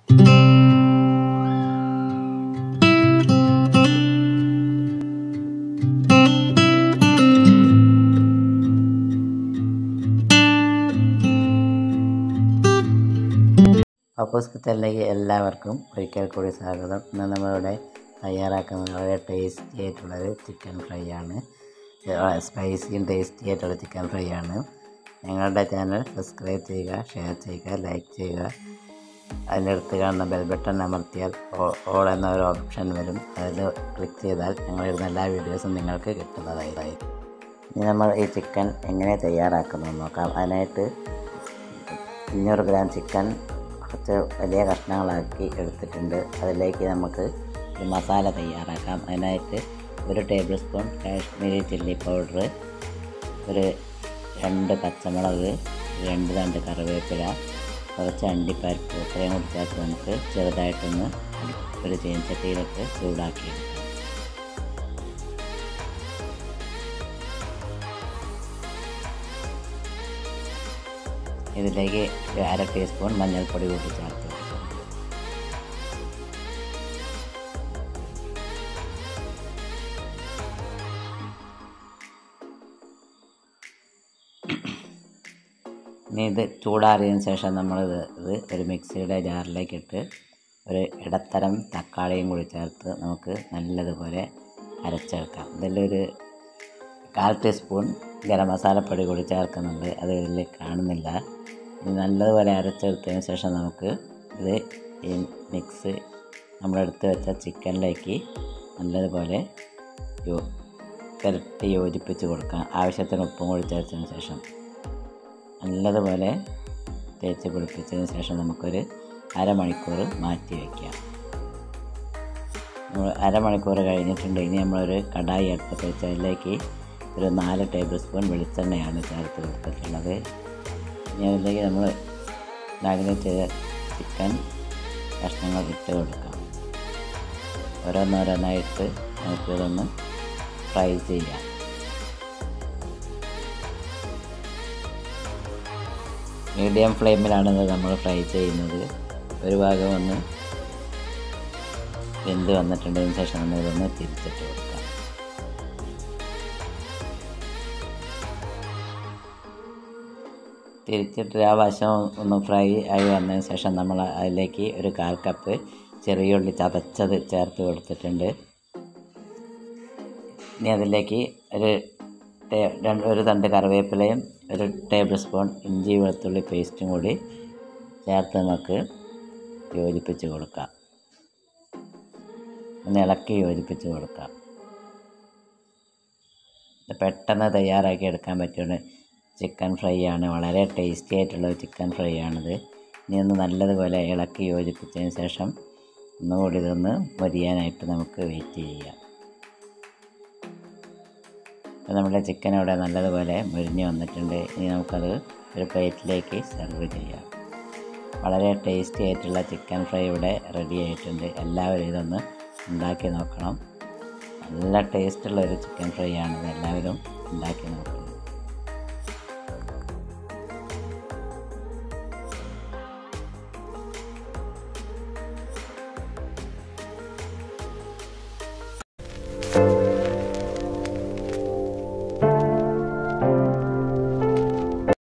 Pappus കിച്ചണിലേക്ക് എല്ലാവർക്കും ഒരിക്കൽ കൂടി സ്വാഗതം ഇന്ന് നമ്മളിവിടെ തയ്യാറാക്കുന്നത് വളരെ ടേസ്റ്റി ആയിട്ടുള്ളൊരു ചിക്കൻ ഫ്രൈ ആണ് സ്പൈസിയും ടേസ്റ്റി ആയിട്ടുള്ള ചിക്കൻ ഫ്രൈ ആണ് ഞങ്ങളുടെ ചാനൽ സബ്സ്ക്രൈബ് ചെയ്യുക ഷെയർ ചെയ്യുക ലൈക്ക് ചെയ്യുക അതിനടുത്ത് കാണുന്ന ബെൽ ബട്ടൺ അമർത്തിയാൽ ഓൾ എന്ന ഒരു ഓപ്ഷൻ വരും അതിൽ ക്ലിക്ക് ചെയ്താൽ ഞങ്ങളിടുന്ന എല്ലാ വീഡിയോസും നിങ്ങൾക്ക് കിട്ടുന്നതായി ഇനി നമ്മൾ ഈ ചിക്കൻ എങ്ങനെ തയ്യാറാക്കുന്നു നോക്കാം അതിനായിട്ട് അഞ്ഞൂറ് ഗ്രാം ചിക്കൻ കുറച്ച് വലിയ കഷ്ണങ്ങളാക്കി എടുത്തിട്ടുണ്ട് അതിലേക്ക് നമുക്ക് ഒരു മസാല തയ്യാറാക്കാം അതിനായിട്ട് ഒരു tablespoon Kashmiri chilli powder ഒരു രണ്ട് പച്ചമുളക് രണ്ട് തണ്ട് കറിവേപ്പില കുറച്ച് അണ്ടിപ്പരിപ്പ് ഇത്രയും കൂടി ചേർത്ത് നമുക്ക് ചെറുതായിട്ടൊന്ന് ഒരു ചീനച്ചട്ടിയിലിട്ട് ചൂടാക്കിയെടുക്കാം ഇതിലേക്ക് ഒരു അര ടീസ്പൂൺ മഞ്ഞൾപ്പൊടി കൂട്ടി ചേർത്ത് കൊടുക്കാം ഇനി ഇത് ചൂടാറിയതിന് ശേഷം നമ്മൾ ഇത് ഇത് ഒരു മിക്സിയുടെ ജാറിലേക്ക് ഇട്ട് ഒരു ഇടത്തരം തക്കാളിയും കൂടി ചേർത്ത് നമുക്ക് നല്ലതുപോലെ അരച്ചെടുക്കാം ഇതിലൊരു കാൽ ടീസ്പൂൺ ഗരം മസാലപ്പൊടി കൂടി ചേർക്കുന്നുണ്ട് അത് ഇതിൽ കാണുന്നില്ല ഇത് നല്ലതുപോലെ അരച്ചെടുത്തതിന് ശേഷം നമുക്ക് ഇത് ഈ മിക്സ് നമ്മളെടുത്ത് വെച്ച ചിക്കനിലേക്ക് നല്ലതുപോലെ യോ പുരട്ടി യോജിപ്പിച്ച് കൊടുക്കാം ആവശ്യത്തിന് ഉപ്പും കൂടി ചേർത്തതിന് ശേഷം നല്ലതുപോലെ തേച്ച് പിടിപ്പിച്ചതിന് ശേഷം നമുക്കൊരു അരമണിക്കൂർ മാറ്റി വയ്ക്കാം നമ്മൾ അരമണിക്കൂർ കഴിഞ്ഞിട്ടുണ്ട് ഇനി നമ്മളൊരു കടായി അടുപ്പത്ത് വെച്ച് അതിലേക്ക് ഒരു നാല് ടേബിൾ സ്പൂൺ വെളിച്ചെണ്ണയാണ് ചേർത്ത് കൊടുത്തിട്ടുള്ളത് ഇനി അതിലേക്ക് നമ്മൾ മാഗ്നേറ്റ് ചെയ്ത ചിക്കൻ കഷ്ണങ്ങൾ ഇട്ട് കൊടുക്കാം ഓരോന്നോരോന്നായിട്ട് നമുക്കിതൊന്ന് ഫ്രൈ ചെയ്യാം മീഡിയം ഫ്ലെയിമിലാണ് ഇത് നമ്മൾ ഫ്രൈ ചെയ്യുന്നത് ഒരു ഭാഗം ഒന്ന് വെന്ത് വന്നിട്ടുണ്ടതിന് ശേഷം നമ്മൾ ഇതൊന്ന് തിരിച്ചിട്ട് കൊടുക്കാം തിരിച്ചിട്ട് ആ വശം ഒന്ന് ഫ്രൈ ആയി വന്നതിന് ശേഷം നമ്മൾ അതിലേക്ക് ഒരു കാൽ കപ്പ് ചെറിയ ഉള്ളി ചതച്ചത് ചേർത്ത് കൊടുത്തിട്ടുണ്ട് ഇനി അതിലേക്ക് ഒരു രണ്ട് ഒരു തണ്ട് കറിവേപ്പിലയും ഒരു ടേബിൾ സ്പൂൺ ഇഞ്ചി വെളുത്തുള്ളി പേസ്റ്റും കൂടി ചേർത്ത് നമുക്ക് യോജിപ്പിച്ച് കൊടുക്കാം ഒന്ന് ഇളക്കി യോജിപ്പിച്ച് കൊടുക്കാം പെട്ടെന്ന് തയ്യാറാക്കി എടുക്കാൻ പറ്റുന്ന ചിക്കൻ ഫ്രൈ ആണ് വളരെ ടേസ്റ്റി ആയിട്ടുള്ള ചിക്കൻ ഫ്രൈ ആണിത് ഇനി ഒന്ന് നല്ലതുപോലെ ഇളക്കി യോജിപ്പിച്ചതിന് ശേഷം ഒന്നുകൂടി ഇതൊന്ന് മൊരിയാനായിട്ട് നമുക്ക് വെയിറ്റ് ചെയ്യാം അപ്പോൾ നമ്മുടെ ചിക്കൻ ഇവിടെ നല്ലതുപോലെ മുരിഞ്ഞ് വന്നിട്ടുണ്ട് ഇനി നമുക്കത് ഒരു പ്ലേറ്റിലേക്ക് സെർവ് ചെയ്യാം വളരെ ടേസ്റ്റി ആയിട്ടുള്ള ചിക്കൻ ഫ്രൈ ഇവിടെ റെഡി ആയിട്ടുണ്ട് എല്ലാവരും ഇതൊന്ന് ഉണ്ടാക്കി നോക്കണം നല്ല ടേസ്റ്റുള്ള ഒരു ചിക്കൻ ഫ്രൈ ആണിത് എല്ലാവരും ഉണ്ടാക്കി നോക്കണം